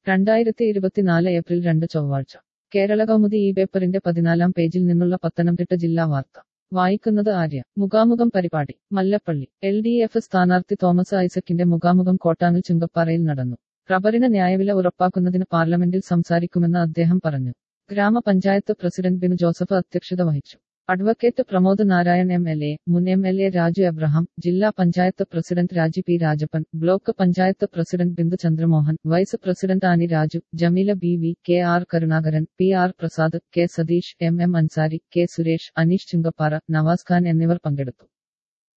രണ്ടായിരത്തി ഇരുപത്തിനാല് ഏപ്രിൽ രണ്ട് ചൊവ്വാഴ്ച കേരള കൗമുദി ഈ പേപ്പറിന്റെ പതിനാലാം പേജിൽ നിന്നുള്ള പത്തനംതിട്ട ജില്ലാ വാർത്ത വായിക്കുന്നത് ആര്യ മുഖാമുഖം പരിപാടി മല്ലപ്പള്ളി എൽ ഡി എഫ് സ്ഥാനാർത്ഥി തോമസ് ഐസക്കിന്റെ മുഖാമുഖം കോട്ടാങ്ങൽ ചുങ്കപ്പാറയിൽ നടന്നു റബ്ബറിന് ന്യായവില ഉറപ്പാക്കുന്നതിന് പാർലമെന്റിൽ സംസാരിക്കുമെന്ന് അദ്ദേഹം പറഞ്ഞു ഗ്രാമപഞ്ചായത്ത് പ്രസിഡന്റ് ബിനു ജോസഫ് അധ്യക്ഷത വഹിച്ചു advocate Pramod Narayan M L A മുൻ M L A Raju Abraham ജില്ലാ panchayat president Raji P Rajappan block panchayat president Bindu Chandramohan vice president Annie Raju Jameela B V K R Karunakaran P R Prasad K Satheesh M M Ansari K Suresh Aneesh Chungappara Navas Khan എന്നിവർ പങ്കെടുത്തു